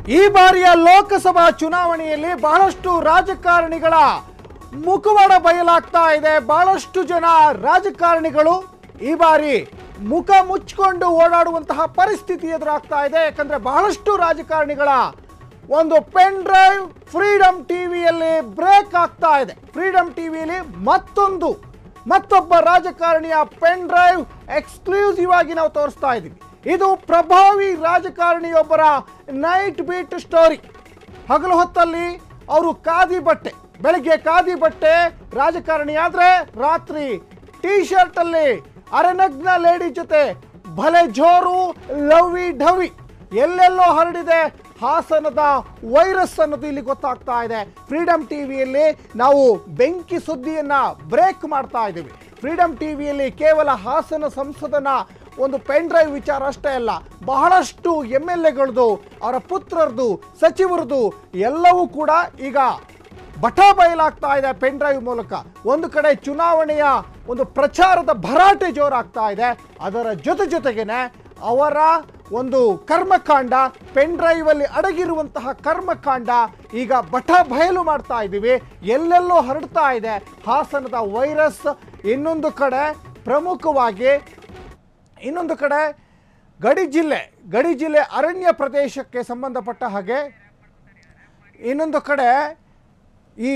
ಈ ಬಾರಿಯ ಲೋಕಸಭಾ ಚುನಾವಣೆಯಲ್ಲಿ ಬಹಳಷ್ಟು ರಾಜಕಾರಣಿಗಳ ಮುಖವಾಡ ಬಯಲಾಗ್ತಾ ಇದೆ ಬಹಳಷ್ಟು ಜನ ರಾಜಕಾರಣಿಗಳು ಈ ಬಾರಿ ಮುಖ ಮುಚ್ಚಿಕೊಂಡು ಓಡಾಡುವಂತಹ ಪರಿಸ್ಥಿತಿ ಎದುರಾಗ್ತಾ ಇದೆ ಯಾಕಂದ್ರೆ ಬಹಳಷ್ಟು ರಾಜಕಾರಣಿಗಳ ಒಂದು ಪೆನ್ ಡ್ರೈವ್ ಫ್ರೀಡಮ್ ಟಿವಿಯಲ್ಲಿ ಬ್ರೇಕ್ ಆಗ್ತಾ ಇದೆ ಫ್ರೀಡಮ್ ಟಿವಿಯಲ್ಲಿ ಮತ್ತೊಂದು ಮತ್ತೊಬ್ಬ ರಾಜಕಾರಣಿಯ ಪೆನ್ ಡ್ರೈವ್ ಎಕ್ಸ್ಕ್ಲೂಸಿವ್ ಆಗಿ ನಾವು ತೋರಿಸ್ತಾ ಇದ್ದೀವಿ ಇದು ಪ್ರಭಾವಿ ರಾಜಕಾರಣಿಯೊಬ್ಬರ ನೈಟ್ ಬೀಟ್ ಸ್ಟೋರಿ ಹಗಲು ಹೊತ್ತಲ್ಲಿ ಅವರು ಖಾದಿ ಬಟ್ಟೆ ಬೆಳಗ್ಗೆ ಖಾದಿ ಬಟ್ಟೆ ರಾಜಕಾರಣಿ ಆದ್ರೆ ರಾತ್ರಿ ಟೀ ಶರ್ಟ್ ಅಲ್ಲಿ ಅರೆನಗ್ನ ಲೇಡಿ ಜೊತೆ ಭಲೆ ಜೋರು ಲವ್ವಿ ಢವಿ ಎಲ್ಲೆಲ್ಲೋ ಹರಡಿದೆ ಹಾಸನದ ವೈರಸ್ ಅನ್ನೋದು ಇಲ್ಲಿ ಗೊತ್ತಾಗ್ತಾ ಇದೆ ಫ್ರೀಡಮ್ ಟಿವಿಯಲ್ಲಿ ನಾವು ಬೆಂಕಿ ಸುದ್ದಿಯನ್ನ ಬ್ರೇಕ್ ಮಾಡ್ತಾ ಇದ್ದೀವಿ ಫ್ರೀಡಮ್ ಟಿವಿಯಲ್ಲಿ ಕೇವಲ ಹಾಸನ ಸಂಸದನ ಒಂದು ಪೆನ್ ಡ್ರೈವ್ ವಿಚಾರ ಅಷ್ಟೇ ಅಲ್ಲ ಬಹಳಷ್ಟು ಎಮ್ ಎಲ್ ಎಗಳದು ಅವರ ಪುತ್ರರದು ಸಚಿವರದು ಎಲ್ಲವೂ ಕೂಡ ಈಗ ಬಟ ಬಯಲಾಗ್ತಾ ಇದೆ ಪೆನ್ ಡ್ರೈವ್ ಮೂಲಕ ಒಂದು ಕಡೆ ಚುನಾವಣೆಯ ಒಂದು ಪ್ರಚಾರದ ಭರಾಟೆ ಜೋರಾಗ್ತಾ ಇದೆ ಅದರ ಜೊತೆ ಜೊತೆಗೇನೆ ಅವರ ಒಂದು ಕರ್ಮಕಾಂಡ ಪೆನ್ ಡ್ರೈವ್ ಅಲ್ಲಿ ಅಡಗಿರುವಂತಹ ಕರ್ಮಕಾಂಡ ಈಗ ಬಟ ಬಯಲು ಮಾಡ್ತಾ ಇದ್ದೀವಿ ಎಲ್ಲೆಲ್ಲೋ ಹರಡ್ತಾ ಇದೆ ಹಾಸನದ ವೈರಸ್ ಇನ್ನೊಂದು ಕಡೆ ಪ್ರಮುಖವಾಗಿ ಇನ್ನೊಂದು ಕಡೆ ಗಡಿ ಜಿಲ್ಲೆ ಗಡಿ ಜಿಲ್ಲೆ ಅರಣ್ಯ ಪ್ರದೇಶಕ್ಕೆ ಸಂಬಂಧಪಟ್ಟ ಹಾಗೆ ಇನ್ನೊಂದು ಕಡೆ ಈ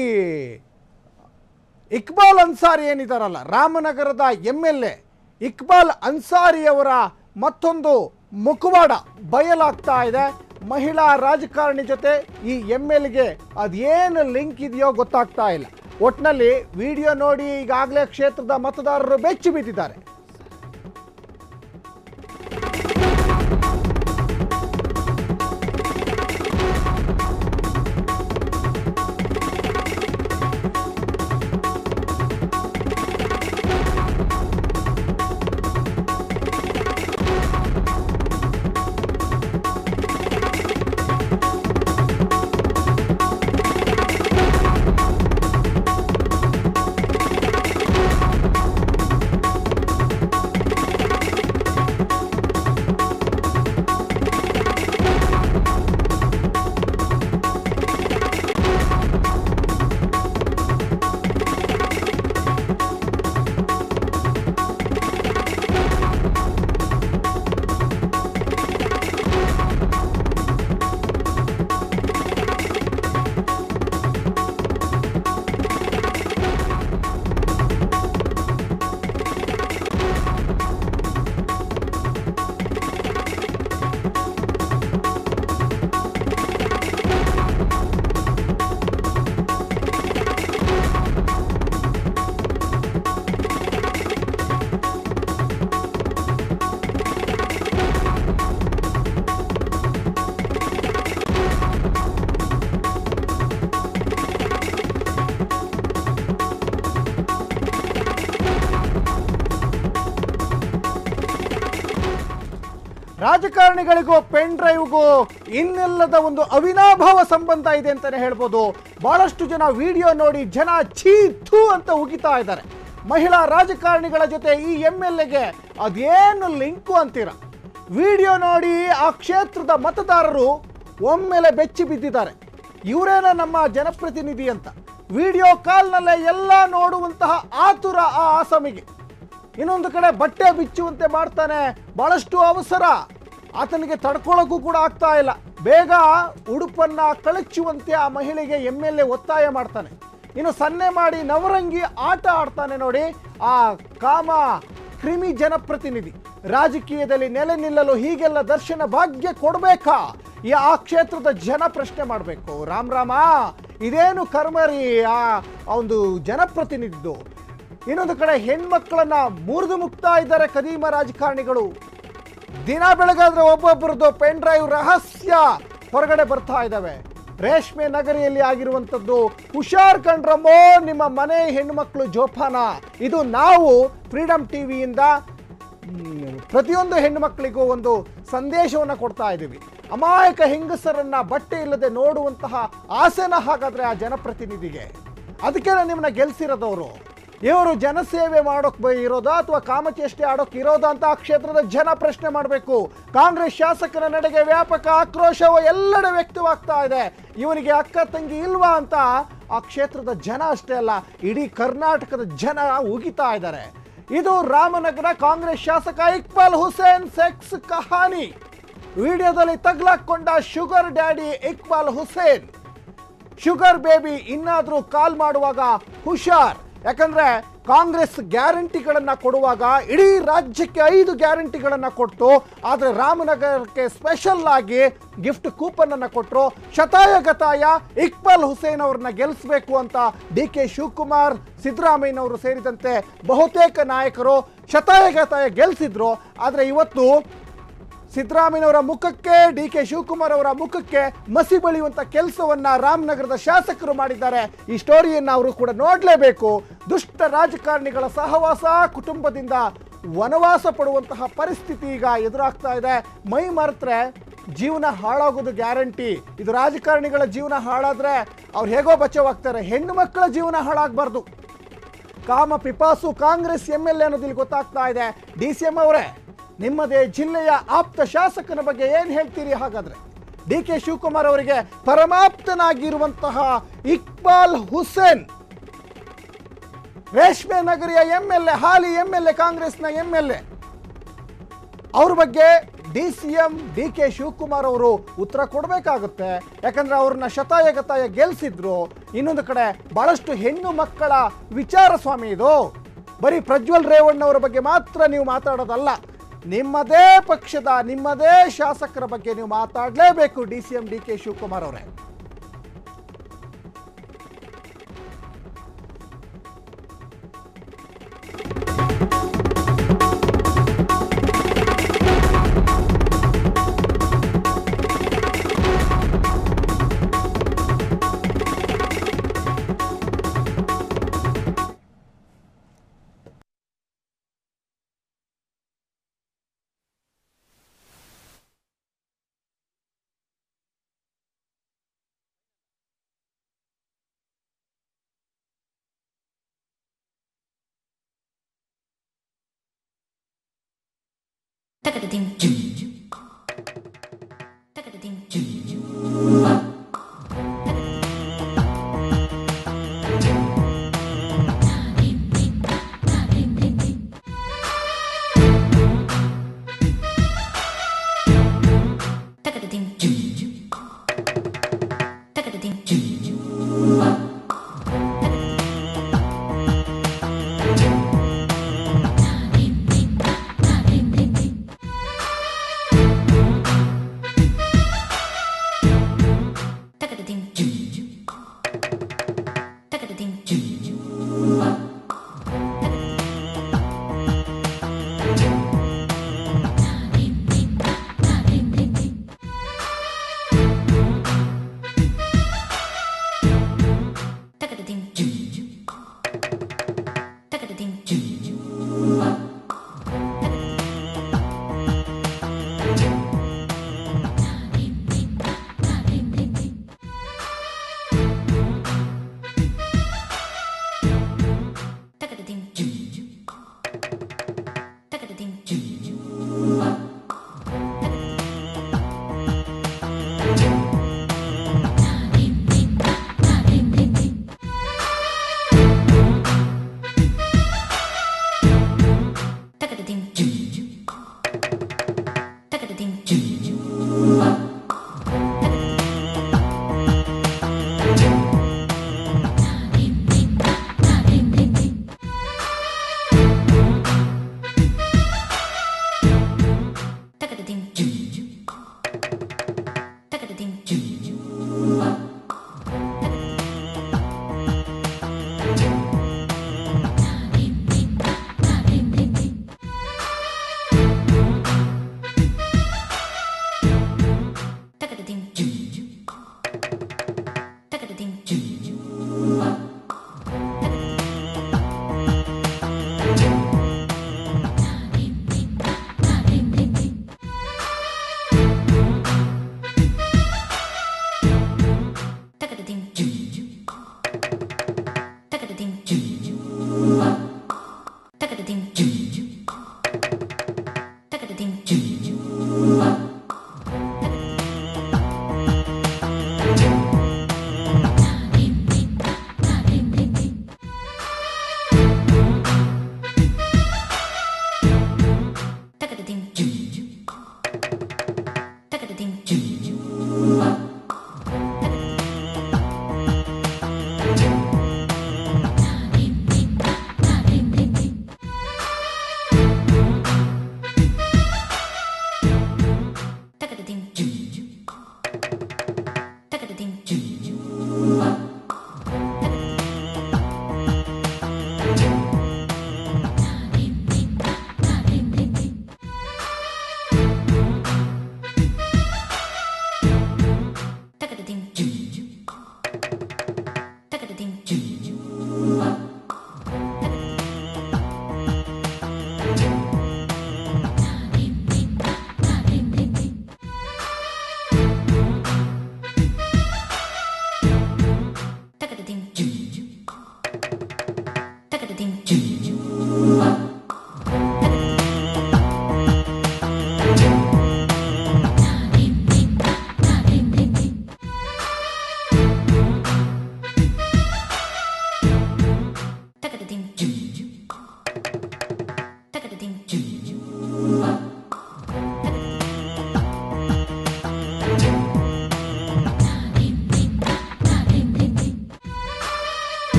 ಇಕ್ಬಾಲ್ ಅನ್ಸಾರಿ ಏನಿದಾರಲ್ಲ ರಾಮನಗರದ ಎಮ್ ಎಲ್ ಎ ಇಕ್ಬಾಲ್ ಅನ್ಸಾರಿಯವರ ಮತ್ತೊಂದು ಮುಖವಾಡ ಬಯಲಾಗ್ತಾ ಇದೆ ಮಹಿಳಾ ರಾಜಕಾರಣಿ ಜೊತೆ ಈ ಎಮ್ ಎಲ್ಗೆ ಅದೇನು ಲಿಂಕ್ ಇದೆಯೋ ಗೊತ್ತಾಗ್ತಾ ಇಲ್ಲ ಒಟ್ಟಿನಲ್ಲಿ ವಿಡಿಯೋ ನೋಡಿ ಈಗಾಗಲೇ ಕ್ಷೇತ್ರದ ಮತದಾರರು ಬೆಚ್ಚಿ ಬಿದ್ದಿದ್ದಾರೆ ರಾಜಕಾರಣಿಗಳಿಗೂ ಪೆನ್ ಡ್ರೈವ್ಗೂ ಇನ್ನೆಲ್ಲದ ಒಂದು ಅವಿನಾಭಾವ ಸಂಬಂಧ ಇದೆ ಅಂತಾನೆ ಹೇಳ್ಬೋದು ಬಹಳಷ್ಟು ಜನ ವಿಡಿಯೋ ನೋಡಿ ಜನ ಛೀ ಥೂ ಅಂತ ಉಗಿತಾ ಇದ್ದಾರೆ ಮಹಿಳಾ ರಾಜಕಾರಣಿಗಳ ಜೊತೆ ಈ ಎಮ್ ಎಲ್ ಎಗೆ ಅದೇನು ಲಿಂಕು ಅಂತೀರ ವಿಡಿಯೋ ನೋಡಿ ಆ ಕ್ಷೇತ್ರದ ಮತದಾರರು ಒಮ್ಮೆಲೆ ಬೆಚ್ಚಿ ಬಿದ್ದಿದ್ದಾರೆ ಇವರೇನ ನಮ್ಮ ಜನಪ್ರತಿನಿಧಿ ಅಂತ ವಿಡಿಯೋ ಕಾಲ್ನಲ್ಲೇ ಎಲ್ಲ ನೋಡುವಂತಹ ಆತುರ ಆ ಆಸಾಮಿಗೆ ಇನ್ನೊಂದು ಕಡೆ ಬಟ್ಟೆ ಬಿಚ್ಚುವಂತೆ ಮಾಡ್ತಾನೆ ಬಹಳಷ್ಟು ಅವಸರ ಆತನಿಗೆ ತಡ್ಕೊಳ್ಳೋಕ್ಕೂ ಕೂಡ ಆಗ್ತಾ ಇಲ್ಲ ಬೇಗ ಉಡುಪನ್ನ ಕಳಚುವಂತೆ ಆ ಮಹಿಳೆಗೆ ಎಮ್ ಎಲ್ ಎ ಒತ್ತಾಯ ಮಾಡ್ತಾನೆ ಇನ್ನು ಸನ್ನೆ ಮಾಡಿ ನವರಂಗಿ ಆಟ ಆಡ್ತಾನೆ ನೋಡಿ ಆ ಕಾಮ ಕ್ರಿಮಿ ಜನಪ್ರತಿನಿಧಿ ರಾಜಕೀಯದಲ್ಲಿ ನೆಲೆ ನಿಲ್ಲಲು ಹೀಗೆಲ್ಲ ದರ್ಶನ ಭಾಗ್ಯ ಕೊಡ್ಬೇಕಾ ಈ ಆ ಕ್ಷೇತ್ರದ ಜನ ಪ್ರಶ್ನೆ ಮಾಡಬೇಕು ರಾಮ್ ರಾಮ ಇದೇನು ಕರ್ಮರಿ ಆ ಆ ಒಂದು ಜನಪ್ರತಿನಿಧಿದು ಇನ್ನೊಂದು ಕಡೆ ಹೆಣ್ಮಕ್ಳನ್ನ ಮುರಿದು ಮುಕ್ತಾ ಇದ್ದಾರೆ ಕದೀಮ ರಾಜಕಾರಣಿಗಳು ದಿನ ಬೆಳಗಾದ್ರೆ ಒಬ್ಬೊಬ್ಬರದ್ದು ಪೆನ್ ಡ್ರೈವ್ ರಹಸ್ಯ ಹೊರಗಡೆ ಬರ್ತಾ ಇದ್ದಾವೆ ರೇಷ್ಮೆ ನಗರಿಯಲ್ಲಿ ಆಗಿರುವಂಥದ್ದು ಹುಷಾರ್ ಕಂಡ್ರಮ್ಮೋ ನಿಮ್ಮ ಮನೆ ಹೆಣ್ಣುಮಕ್ಕಳು ಜೋಪಾನ ಇದು ನಾವು ಫ್ರೀಡಮ್ ಟಿವಿಯಿಂದ ಪ್ರತಿಯೊಂದು ಹೆಣ್ಣು ಮಕ್ಕಳಿಗೂ ಒಂದು ಸಂದೇಶವನ್ನು ಕೊಡ್ತಾ ಇದ್ದೀವಿ ಅಮಾಯಕ ಹೆಂಗಸರನ್ನ ಬಟ್ಟೆ ಇಲ್ಲದೆ ನೋಡುವಂತಹ ಆಸೆನ ಹಾಗಾದ್ರೆ ಆ ಜನಪ್ರತಿನಿಧಿಗೆ ಅದಕ್ಕೆ ನಿಮ್ಮನ್ನ ಗೆಲ್ಸಿರೋದವರು ಇವರು ಜನಸೇವೆ ಮಾಡೋಕ್ ಬ- ಇರೋದಾ ಅಥವಾ ಕಾಮಚೇಷ್ಟೆ ಆಡೋಕ್ ಇರೋದಾ ಅಂತ ಆ ಕ್ಷೇತ್ರದ ಜನ ಪ್ರಶ್ನೆ ಮಾಡಬೇಕು ಕಾಂಗ್ರೆಸ್ ಶಾಸಕರ ನಡೆಗೆ ವ್ಯಾಪಕ ಆಕ್ರೋಶವು ಎಲ್ಲೆಡೆ ವ್ಯಕ್ತವಾಗ್ತಾ ಇದೆ ಇವನಿಗೆ ಅಕ್ಕ ತಂಗಿ ಇಲ್ವಾ ಅಂತ ಆ ಕ್ಷೇತ್ರದ ಜನ ಅಷ್ಟೇ ಅಲ್ಲ ಇಡೀ ಕರ್ನಾಟಕದ ಜನ ಉಗಿತಾ ಇದ್ದಾರೆ ಇದು ರಾಮನಗರ ಕಾಂಗ್ರೆಸ್ ಶಾಸಕ ಇಕ್ಬಾಲ್ ಹುಸೇನ್ ಸೆಕ್ಸ್ ಕಹಾನಿ ವಿಡಿಯೋದಲ್ಲಿ ತಗ್ಲಾಕೊಂಡ sugar daddy Iqbal Hussain sugar baby ಇನ್ನಾದರೂ ಕಾಲ್ ಮಾಡುವಾಗ ಹುಷಾರ್ ಯಾಕಂದ್ರೆ ಕಾಂಗ್ರೆಸ್ ಗ್ಯಾರಂಟಿಗಳನ್ನ ಕೊಡುವಾಗ ಇಡೀ ರಾಜ್ಯಕ್ಕೆ ಐದು ಗ್ಯಾರಂಟಿಗಳನ್ನ ಕೊಟ್ಟು ಆದರೆ ರಾಮನಗರಕ್ಕೆ ಸ್ಪೆಷಲ್ ಆಗಿ ಗಿಫ್ಟ್ ಕೂಪನ್ ಅನ್ನ ಕೊಟ್ಟರು ಶತಾಯಗತಾಯ ಇಕ್ಬಾಲ್ ಹುಸೇನ್ ಅವ್ರನ್ನ ಗೆಲ್ಲಿಸಬೇಕು ಅಂತ ಡಿ ಕೆ ಶಿವಕುಮಾರ್ ಸಿದ್ದರಾಮಯ್ಯನವರು ಸೇರಿದಂತೆ ಬಹುತೇಕ ನಾಯಕರು ಶತಾಯಗತಾಯ ಗೆಲ್ಲಿಸಿದ್ರು ಆದರೆ ಇವತ್ತು ಸಿದ್ದರಾಮಯ್ಯನವರ ಮುಖಕ್ಕೆ ಡಿ ಕೆ ಶಿವಕುಮಾರ್ ಅವರ ಮುಖಕ್ಕೆ ಮಸಿ ಬಳಿಯುವಂತ ಕೆಲಸವನ್ನ ರಾಮನಗರದ ಶಾಸಕರು ಮಾಡಿದ್ದಾರೆ ಈ ಸ್ಟೋರಿಯನ್ನ ಅವರು ಕೂಡ ನೋಡಲೇಬೇಕು ದುಷ್ಟ ರಾಜಕಾರಣಿಗಳ ಸಹವಾಸ ಕುಟುಂಬದಿಂದ ವನವಾಸ ಪಡುವಂತಹ ಪರಿಸ್ಥಿತಿ ಈಗ ಎದುರಾಗ್ತಾ ಇದೆ ಮೈ ಮರೆತ್ರೆ ಜೀವನ ಹಾಳಾಗೋದು ಗ್ಯಾರಂಟಿ ಇದು ರಾಜಕಾರಣಿಗಳ ಜೀವನ ಹಾಳಾದ್ರೆ ಅವ್ರು ಹೇಗೋ ಬಚಾವಾಗ್ತಾರೆ ಹೆಣ್ಣು ಮಕ್ಕಳ ಜೀವನ ಹಾಳಾಗಬಾರ್ದು ಕಾಮ ಪಿಪಾಸು ಕಾಂಗ್ರೆಸ್ ಎಂ ಎಲ್ ಎ ಅನ್ನೋದು ಇಲ್ಲಿ ಗೊತ್ತಾಗ್ತಾ ಇದೆ ಡಿ ಸಿ ಎಂ ಅವರೇ ನಿಮ್ಮದೇ ಜಿಲ್ಲೆಯ ಆಪ್ತ ಶಾಸಕನ ಬಗ್ಗೆ ಏನು ಹೇಳ್ತೀರಿ ಹಾಗಾದ್ರೆ ಡಿ ಕೆ ಶಿವಕುಮಾರ್ ಅವರಿಗೆ ಪರಮಾಪ್ತನಾಗಿರುವಂತಹ ಇಕ್ಬಾಲ್ ಹುಸೇನ್ ರೇಷ್ಮೆ ನಗರಿಯ ಎಂ ಎಲ್ ಎ ಹಾಲಿ ಎಂ ಎಲ್ ಎ ಕಾಂಗ್ರೆಸ್ನ ಎಂ ಎಲ್ ಎ ಅವ್ರ ಬಗ್ಗೆ D C M D K Shivakumar ಅವರು ಉತ್ತರ ಕೊಡಬೇಕಾಗುತ್ತೆ ಯಾಕಂದ್ರೆ ಅವ್ರನ್ನ ಶತಾಯಗತಾಯ ಗೆಲ್ಸಿದ್ರು ಇನ್ನೊಂದು ಕಡೆ ಬಹಳಷ್ಟು ಹೆಣ್ಣು ಮಕ್ಕಳ ವಿಚಾರ ಸ್ವಾಮಿ ಇದು ಬರೀ ಪ್ರಜ್ವಲ್ ರೇವಣ್ಣವರ ಬಗ್ಗೆ ಮಾತ್ರ ನೀವು ಮಾತಾಡೋದಲ್ಲ ನಿಮ್ಮದೇ ಪಕ್ಷದ ನಿಮ್ಮದೇ ಶಾಸಕರ ಬಗ್ಗೆ ನೀವು ಮಾತಾಡಲೇಬೇಕು D C M D K Shivakumar ಅವರೇ Takadadim. Takadadim. Takadadim. Takadadim.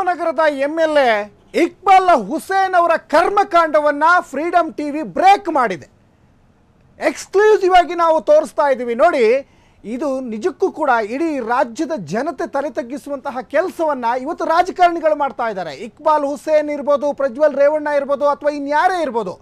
ರಾಮನಗರದ M L A Iqbal Hussain ಅವರ ಕರ್ಮಕಾಂಡವನ್ನ ಫ್ರೀಡಮ್ ಟಿವಿ ಬ್ರೇಕ್ ಮಾಡಿದೆ ಎಕ್ಸ್ಕ್ಲೂಸಿವ್ ಆಗಿ ನಾವು ತೋರಿಸ್ತಾ ಇದ್ದೀವಿ ನೋಡಿ ಇದು ನಿಜಕ್ಕೂ ಕೂಡ ಇಡೀ ರಾಜ್ಯದ ಜನತೆ ತಲೆ ತಗ್ಗಿಸುವಂತಹ ಕೆಲಸವನ್ನ ಇವತ್ತು ರಾಜಕಾರಣಿಗಳು ಮಾಡ್ತಾ ಇದ್ದಾರೆ ಇಕ್ಬಾಲ್ ಹುಸೇನ್ ಇರ್ಬೋದು ಪ್ರಜ್ವಲ್ ರೇವಣ್ಣ ಇರ್ಬೋದು ಅಥವಾ ಇನ್ಯಾರೇ ಇರ್ಬೋದು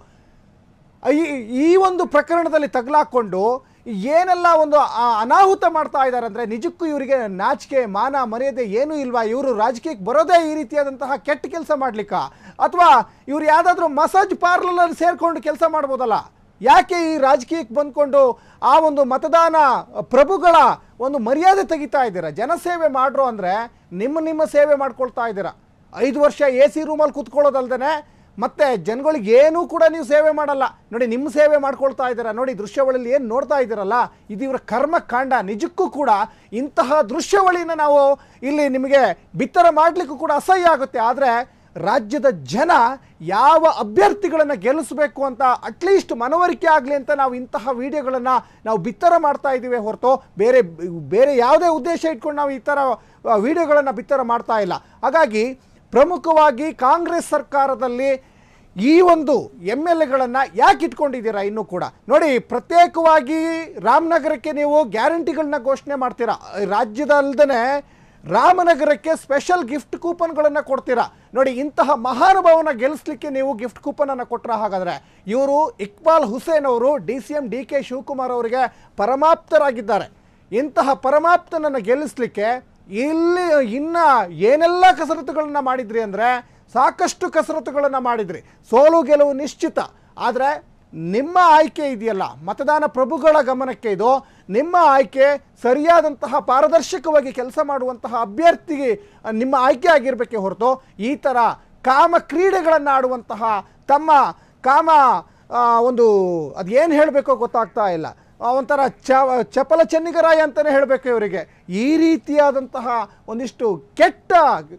ಈ ಈ ಒಂದು ಪ್ರಕರಣದಲ್ಲಿ ತಗಲಾಕೊಂಡು ಏನೆಲ್ಲ ಒಂದು ಆ- ಅನಾಹುತ ಮಾಡ್ತಾ ಇದ್ದಾರೆ ಅಂದರೆ ನಿಜಕ್ಕೂ ಇವರಿಗೆ ನಾಚಿಕೆ ಮಾನ ಮರ್ಯಾದೆ ಏನೂ ಇಲ್ವಾ ಇವರು ರಾಜಕೀಯಕ್ಕೆ ಬರೋದೇ ಈ ರೀತಿಯಾದಂತಹ ಕೆಟ್ಟ ಕೆಲಸ ಮಾಡ್ಲಿಕ್ಕ ಅಥವಾ ಇವ್ರು ಯಾವುದಾದ್ರೂ ಮಸಾಜ್ ಪಾರ್ಲರಲ್ಲಿ ಸೇರ್ಕೊಂಡು ಕೆಲಸ ಮಾಡ್ಬೋದಲ್ಲ ಯಾಕೆ ಈ ರಾಜಕೀಯಕ್ಕೆ ಬಂದ್ಕೊಂಡು ಆ ಒಂದು ಮತದಾನ ಪ್ರಭುಗಳ ಒಂದು ಮರ್ಯಾದೆ ತೆಗಿತಾ ಇದ್ದೀರಾ ಜನಸೇವೆ ಮಾಡ್ರು ಅಂದರೆ ನಿಮ್ಮ ನಿಮ್ಮ ಸೇವೆ ಮಾಡ್ಕೊಳ್ತಾ ಇದ್ದೀರಾ ಐದು ವರ್ಷ ಎ ಸಿ ರೂಮಲ್ಲಿ ಕೂತ್ಕೊಳ್ಳೋದಲ್ದೇ ಮತ್ತೆ ಜನಗಳಿಗೆ ಏನೂ ಕೂಡ ನೀವು ಸೇವೆ ಮಾಡಲ್ಲ ನೋಡಿ ನಿಮ್ಮ ಸೇವೆ ಮಾಡ್ಕೊಳ್ತಾ ಇದ್ದೀರಾ ನೋಡಿ ದೃಶ್ಯಾವಳಿಯಲ್ಲಿ ಏನು ನೋಡ್ತಾ ಇದ್ದೀರಲ್ಲ ಇದು ಇವರ ಕರ್ಮಕಾಂಡ ನಿಜಕ್ಕೂ ಕೂಡ ಇಂತಹ ದೃಶ್ಯಾವಳಿನ ನಾವು ಇಲ್ಲಿ ನಿಮಗೆ ಬಿತ್ತರ ಮಾಡಲಿಕ್ಕೂ ಕೂಡ ಅಸಹ್ಯ ಆಗುತ್ತೆ ಆದರೆ ರಾಜ್ಯದ ಜನ ಯಾವ ಅಭ್ಯರ್ಥಿಗಳನ್ನು ಗೆಲ್ಲಿಸಬೇಕು ಅಂತ ಅಟ್ಲೀಸ್ಟ್ ಮನವರಿಕೆ ಆಗಲಿ ಅಂತ ನಾವು ಇಂತಹ ವಿಡಿಯೋಗಳನ್ನು ನಾವು ಬಿತ್ತರ ಮಾಡ್ತಾ ಇದ್ದೀವಿ ಹೊರತು ಬೇರೆ ಬೇರೆ ಯಾವುದೇ ಉದ್ದೇಶ ಇಟ್ಕೊಂಡು ನಾವು ಈ ಥರ ವಿಡಿಯೋಗಳನ್ನು ಬಿತ್ತರ ಮಾಡ್ತಾ ಇಲ್ಲ ಹಾಗಾಗಿ ಪ್ರಮುಖವಾಗಿ ಕಾಂಗ್ರೆಸ್ ಸರ್ಕಾರದಲ್ಲಿ ಈ ಒಂದು ಎಮ್ ಎಲ್ ಎಗಳನ್ನು ಯಾಕೆ ಇಟ್ಕೊಂಡಿದ್ದೀರಾ ಇನ್ನೂ ಕೂಡ ನೋಡಿ ಪ್ರತ್ಯೇಕವಾಗಿ ರಾಮನಗರಕ್ಕೆ ನೀವು ಗ್ಯಾರಂಟಿಗಳನ್ನ ಘೋಷಣೆ ಮಾಡ್ತೀರಾ ರಾಜ್ಯದಲ್ದೇ ರಾಮನಗರಕ್ಕೆ ಸ್ಪೆಷಲ್ ಗಿಫ್ಟ್ ಕೂಪನ್ಗಳನ್ನು ಕೊಡ್ತೀರಾ ನೋಡಿ ಇಂತಹ ಮಹಾನುಭಾವನ ಗೆಲ್ಲಿಸ್ಲಿಕ್ಕೆ ನೀವು ಗಿಫ್ಟ್ ಕೂಪನನ್ನು ಕೊಟ್ಟರೆ ಹಾಗಾದರೆ ಇವರು ಇಕ್ಬಾಲ್ ಹುಸೇನ್ ಅವರು D C M D K Shivakumar ಅವರಿಗೆ ಪರಮಾಪ್ತರಾಗಿದ್ದಾರೆ ಇಂತಹ ಪರಮಾಪ್ತನನ್ನು ಗೆಲ್ಲಿಸ್ಲಿಕ್ಕೆ ಇಲ್ಲಿ ಇನ್ನ ಏನೆಲ್ಲ ಕಸರತ್ತುಗಳನ್ನ ಮಾಡಿದ್ರಿ ಅಂದರೆ ಸಾಕಷ್ಟು ಕಸರತ್ತುಗಳನ್ನು ಮಾಡಿದ್ರಿ ಸೋಲು ಗೆಲುವು ನಿಶ್ಚಿತ ಆದರೆ ನಿಮ್ಮ ಆಯ್ಕೆ ಇದೆಯಲ್ಲ ಮತದಾನ ಪ್ರಭುಗಳ ಗಮನಕ್ಕೆ ಇದು ನಿಮ್ಮ ಆಯ್ಕೆ ಸರಿಯಾದಂತಹ ಪಾರದರ್ಶಕವಾಗಿ ಕೆಲಸ ಮಾಡುವಂತಹ ಅಭ್ಯರ್ಥಿಗೆ ನಿಮ್ಮ ಆಯ್ಕೆ ಆಗಿರಬೇಕೆ ಹೊರತು ಈ ಥರ ಕಾಮ ಕ್ರೀಡೆಗಳನ್ನು ಆಡುವಂತಹ ತಮ್ಮ ಕಾಮ ಆ, ಒಂದು ಅದೇನು ಹೇಳಬೇಕೋ ಗೊತ್ತಾಗ್ತಾ ಇಲ್ಲ ಆ, ಒಂಥರ ಚ ಚಪಲ ಚೆನ್ನಿಗರಾಯ ಅಂತಲೇ ಹೇಳಬೇಕು ಇವರಿಗೆ ಈ ರೀತಿಯಾದಂತಹ ಒಂದಿಷ್ಟು ಕೆಟ್ಟ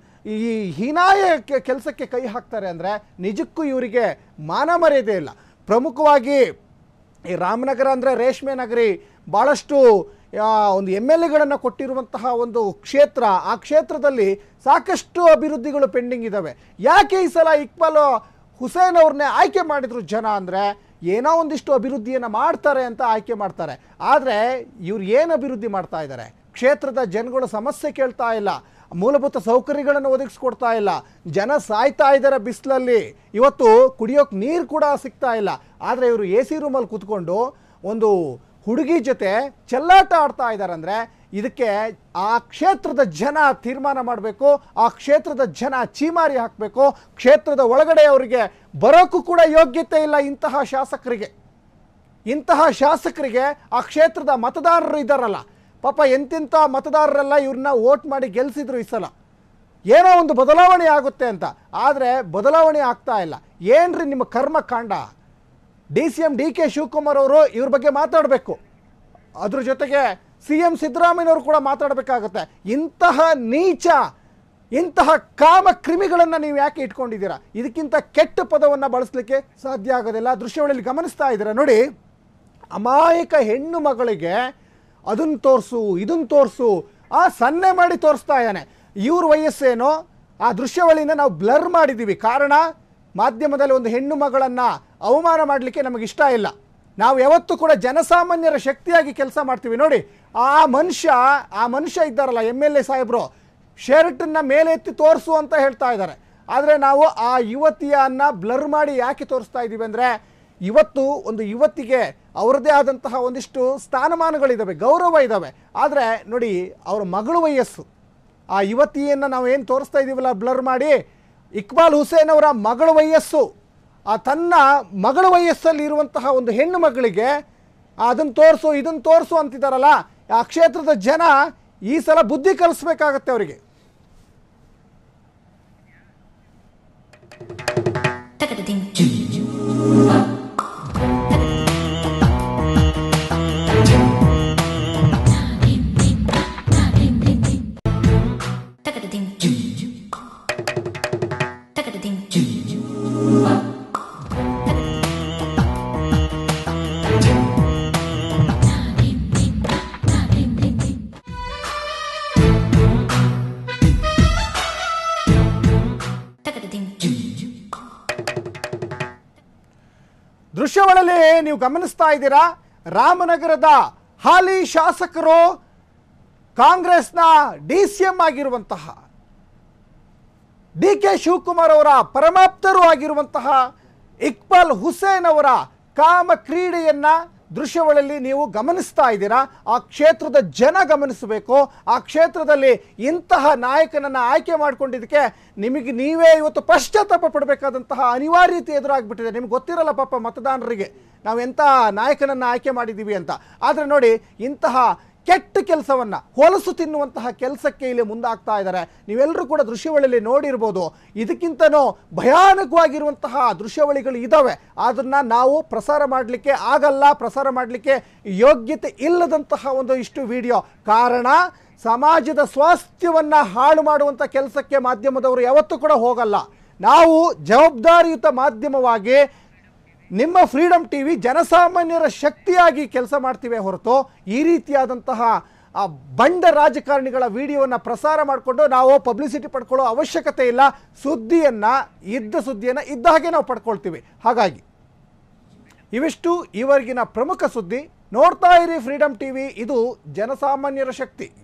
ಈ ಹೀನಾಯ ಕೆಲಸಕ್ಕೆ ಕೈ ಹಾಕ್ತಾರೆ ಅಂದರೆ ನಿಜಕ್ಕೂ ಇವರಿಗೆ ಮಾನ ಮರ್ಯಾದೆ ಇಲ್ಲ ಪ್ರಮುಖವಾಗಿ ಈ ರಾಮನಗರ ಅಂದರೆ ರೇಷ್ಮೆ ನಗರಿ ಭಾಳಷ್ಟು ಆ, ಒಂದು ಎಮ್ ಎಲ್ ಎಗಳನ್ನು ಕೊಟ್ಟಿರುವಂತಹ ಒಂದು ಕ್ಷೇತ್ರ ಆ ಕ್ಷೇತ್ರದಲ್ಲಿ ಸಾಕಷ್ಟು ಅಭಿವೃದ್ಧಿಗಳು ಪೆಂಡಿಂಗ್ ಇದ್ದಾವೆ ಯಾಕೆ ಈ ಸಲ ಇಕ್ಬಾಲ್ ಹುಸೇನ್ ಅವ್ರನ್ನೇ ಆಯ್ಕೆ ಮಾಡಿದ್ರು ಜನ ಅಂದರೆ ಏನೋ ಒಂದಿಷ್ಟು ಅಭಿವೃದ್ಧಿಯನ್ನು ಮಾಡ್ತಾರೆ ಅಂತ ಆಯ್ಕೆ ಮಾಡ್ತಾರೆ ಆದರೆ ಇವ್ರು ಏನು ಅಭಿವೃದ್ಧಿ ಮಾಡ್ತಾ ಇದ್ದಾರೆ ಕ್ಷೇತ್ರದ ಜನಗಳು ಸಮಸ್ಯೆ ಕೇಳ್ತಾ ಇಲ್ಲ ಮೂಲಭೂತ ಸೌಕರ್ಯಗಳನ್ನು ಒದಗಿಸ್ಕೊಡ್ತಾ ಇಲ್ಲ ಜನ ಸಾಯ್ತಾ ಇದ್ದಾರೆ ಬಿಸಿಲಲ್ಲಿ ಇವತ್ತು ಕುಡಿಯೋಕೆ ನೀರು ಕೂಡ ಸಿಗ್ತಾ ಇಲ್ಲ ಆದರೆ ಇವರು ಎ ಸಿ ರೂಮಲ್ಲಿ ಕೂತ್ಕೊಂಡು ಒಂದು ಹುಡುಗಿ ಜೊತೆ ಚೆಲ್ಲಾಟ ಆಡ್ತಾ ಇದ್ದಾರೆ ಅಂದರೆ ಇದಕ್ಕೆ ಆ ಕ್ಷೇತ್ರದ ಜನ ತೀರ್ಮಾನ ಮಾಡಬೇಕು ಆ ಕ್ಷೇತ್ರದ ಜನ ಚೀಮಾರಿ ಹಾಕಬೇಕು ಕ್ಷೇತ್ರದ ಒಳಗಡೆ ಅವರಿಗೆ ಬರೋಕ್ಕೂ ಕೂಡ ಯೋಗ್ಯತೆ ಇಲ್ಲ ಇಂತಹ ಶಾಸಕರಿಗೆ ಇಂತಹ ಶಾಸಕರಿಗೆ ಆ ಕ್ಷೇತ್ರದ ಮತದಾರರು ಇದ್ದಾರಲ್ಲ ಪಾಪ ಎಂತೆಂಥ ಮತದಾರರೆಲ್ಲ ಇವ್ರನ್ನ ವೋಟ್ ಮಾಡಿ ಗೆಲ್ಲಿಸಿದ್ರು ಈ ಸಲ ಏನೋ ಒಂದು ಬದಲಾವಣೆ ಆಗುತ್ತೆ ಅಂತ ಆದರೆ ಬದಲಾವಣೆ ಆಗ್ತಾ ಇಲ್ಲ ಏನ್ರಿ ನಿಮ್ಮ ಕರ್ಮಕಾಂಡ D C M D K Shivakumar ಅವರು ಇವ್ರ ಬಗ್ಗೆ ಮಾತಾಡಬೇಕು ಅದ್ರ ಜೊತೆಗೆ ಸಿ ಎಂ ಸಿದ್ದರಾಮಯ್ಯನವರು ಕೂಡ ಮಾತಾಡಬೇಕಾಗತ್ತೆ ಇಂತಹ ನೀಚ ಇಂತಹ ಕಾಮ ಕ್ರಿಮಿಗಳನ್ನು ನೀವು ಯಾಕೆ ಇಟ್ಕೊಂಡಿದ್ದೀರಾ ಇದಕ್ಕಿಂತ ಕೆಟ್ಟ ಪದವನ್ನು ಬಳಸಲಿಕ್ಕೆ ಸಾಧ್ಯ ಆಗೋದಿಲ್ಲ ದೃಶ್ಯಾವಳಿಯಲ್ಲಿ ಗಮನಿಸ್ತಾ ಇದ್ದೀರಾ ನೋಡಿ ಅಮಾಯಕ ಹೆಣ್ಣು ಮಗಳಿಗೆ ಅದನ್ನು ತೋರಿಸು ಇದನ್ನು ತೋರಿಸು ಆ ಸನ್ನೆ ಮಾಡಿ ತೋರಿಸ್ತಾ ಇದ್ದಾನೆ ಇವ್ರ ವಯಸ್ಸೇನೋ ಆ ದೃಶ್ಯಾವಳಿನ ನಾವು ಬ್ಲರ್ ಮಾಡಿದ್ದೀವಿ ಕಾರಣ ಮಾಧ್ಯಮದಲ್ಲಿ ಒಂದು ಹೆಣ್ಣು ಮಗಳನ್ನು ಅವಮಾನ ಮಾಡಲಿಕ್ಕೆ ನಮಗೆ ಇಷ್ಟ ಇಲ್ಲ ನಾವು ಯಾವತ್ತೂ ಕೂಡ ಜನಸಾಮಾನ್ಯರ ಶಕ್ತಿಯಾಗಿ ಕೆಲಸ ಮಾಡ್ತೀವಿ ನೋಡಿ ಆ ಮನುಷ್ಯ ಆ ಮನುಷ್ಯ ಇದ್ದಾರಲ್ಲ ಎಮ್ ಎಲ್ ಎ ಸಾಹೇಬರು ಶರ್ಟನ್ನ ಮೇಲೆ ಎತ್ತಿ ತೋರಿಸು ಅಂತ ಹೇಳ್ತಾ ಇದ್ದಾರೆ ಆದರೆ ನಾವು ಆ ಯುವತಿಯನ್ನ ಬ್ಲರ್ ಮಾಡಿ ಯಾಕೆ ತೋರಿಸ್ತಾ ಇದ್ದೀವಿ ಅಂದರೆ ಇವತ್ತು ಒಂದು ಯುವತಿಗೆ ಅವರದೇ ಆದಂತಹ ಒಂದಿಷ್ಟು ಸ್ಥಾನಮಾನಗಳಿದ್ದಾವೆ ಗೌರವ ಇದ್ದಾವೆ ಆದರೆ ನೋಡಿ ಅವರ ಮಗಳು ವಯಸ್ಸು ಆ ಯುವತಿಯನ್ನು ನಾವು ಏನು ತೋರಿಸ್ತಾ ಇದ್ದೀವಲ್ಲ ಬ್ಲರ್ ಮಾಡಿ ಇಕ್ಬಾಲ್ ಹುಸೇನ್ ಅವರ ಮಗಳ ವಯಸ್ಸು ಆ ತನ್ನ ಮಗಳ ವಯಸ್ಸಲ್ಲಿ ಇರುವಂತಹ ಒಂದು ಹೆಣ್ಣು ಮಗಳಿಗೆ ಅದನ್ನು ತೋರಿಸು ಇದನ್ನು ತೋರಿಸು ಅಂತಿದ್ದಾರಲ್ಲ ಆ ಕ್ಷೇತ್ರದ ಜನ ಈ ಸಲ ಬುದ್ಧಿ ಕಲಿಸ್ಬೇಕಾಗತ್ತೆ ಅವರಿಗೆ ತಕಟದಿಂಗ್ ತಕಟದಿಂಗ್ ತಕಟದಿಂಗ್ ದೃಶ್ಯಾವಳಿಯಲ್ಲಿ ನೀವು ಗಮನಿಸ್ತಾ ಇದ್ದೀರಾ ರಾಮನಗರದ ಹಾಲಿ ಶಾಸಕರು ಕಾಂಗ್ರೆಸ್ನ ಡಿ ಸಿ ಎಂ ಆಗಿರುವಂತಹ ಡಿ ಕೆ ಶಿವಕುಮಾರ್ ಅವರ ಪರಮಾಪ್ತರು ಆಗಿರುವಂತಹ ಇಕ್ಬಾಲ್ ಹುಸೇನ್ ಅವರ ಕಾಮ ಕ್ರೀಡೆಯನ್ನ ದೃಶ್ಯಾವಳಿಯಲ್ಲಿ ನೀವು ಗಮನಿಸ್ತಾ ಇದ್ದೀರಾ ಆ ಕ್ಷೇತ್ರದ ಜನ ಗಮನಿಸಬೇಕು ಆ ಕ್ಷೇತ್ರದಲ್ಲಿ ಇಂತಹ ನಾಯಕನನ್ನ ಆಯ್ಕೆ ಮಾಡ್ಕೊಂಡಿದ್ದಕ್ಕೆ ನಿಮಗೆ ನೀವೇ ಇವತ್ತು ಪಶ್ಚಾತ್ತಾಪ ಪಡಬೇಕಾದಂತಹ ಅನಿವಾರ್ಯತೆ ಎದುರಾಗ್ಬಿಟ್ಟಿದೆ ನಿಮ್ಗೆ ಗೊತ್ತಿರಲ್ಲ ಪಾಪ ಮತದಾರರಿಗೆ ನಾವು ಎಂಥ ನಾಯಕನನ್ನ ಆಯ್ಕೆ ಮಾಡಿದ್ದೀವಿ ಅಂತ ಆದರೆ ನೋಡಿ ಇಂತಹ ಕೆಟ್ಟ ಕೆಲಸವನ್ನ ಹೊಲಸು ತಿನ್ನುವಂತಹ ಕೆಲಸಕ್ಕೆ ಇಲ್ಲಿ ಮುಂದಾಗ್ತಾ ಇದ್ದಾರೆ ನೀವೆಲ್ಲರೂ ಕೂಡ ದೃಶ್ಯಾವಳಿಯಲ್ಲಿ ನೋಡಿರ್ಬೋದು ಇದಕ್ಕಿಂತನೂ ಭಯಾನಕವಾಗಿರುವಂತಹ ದೃಶ್ಯಾವಳಿಗಳು ಇದ್ದಾವೆ ಅದನ್ನ ನಾವು ಪ್ರಸಾರ ಮಾಡಲಿಕ್ಕೆ ಆಗಲ್ಲ ಪ್ರಸಾರ ಮಾಡಲಿಕ್ಕೆ ಯೋಗ್ಯತೆ ಇಲ್ಲದಂತಹ ಒಂದು ಇಷ್ಟು ವಿಡಿಯೋ ಕಾರಣ ಸಮಾಜದ ಸ್ವಾಸ್ಥ್ಯವನ್ನ ಹಾಳು ಮಾಡುವಂಥ ಕೆಲಸಕ್ಕೆ ಮಾಧ್ಯಮದವರು ಯಾವತ್ತೂ ಕೂಡ ಹೋಗಲ್ಲ ನಾವು ಜವಾಬ್ದಾರಿಯುತ ಮಾಧ್ಯಮವಾಗಿ ನಿಮ್ಮ ಫ್ರೀಡಮ್ ಟಿವಿ ಜನಸಾಮಾನ್ಯರ ಶಕ್ತಿಯಾಗಿ ಕೆಲಸ ಮಾಡ್ತೀವಿ ಹೊರತು ಈ ರೀತಿಯಾದಂತಹ ಆ ಬಂಡ ರಾಜಕಾರಣಿಗಳ ವಿಡಿಯೋವನ್ನು ಪ್ರಸಾರ ಮಾಡಿಕೊಂಡು ನಾವು ಪಬ್ಲಿಸಿಟಿ ಪಡ್ಕೊಳ್ಳೋ ಅವಶ್ಯಕತೆ ಇಲ್ಲ ಸುದ್ದಿಯನ್ನು ಇದ್ದ ಸುದ್ದಿಯನ್ನು ಇದ್ದ ಹಾಗೆ ನಾವು ಪಡ್ಕೊಳ್ತೀವಿ ಹಾಗಾಗಿ ಇವಿಷ್ಟು ಈವರೆಗಿನ ಪ್ರಮುಖ ಸುದ್ದಿ ನೋಡ್ತಾ ಇರಿ ಫ್ರೀಡಮ್ ಟಿವಿ ಇದು ಜನಸಾಮಾನ್ಯರ ಶಕ್ತಿ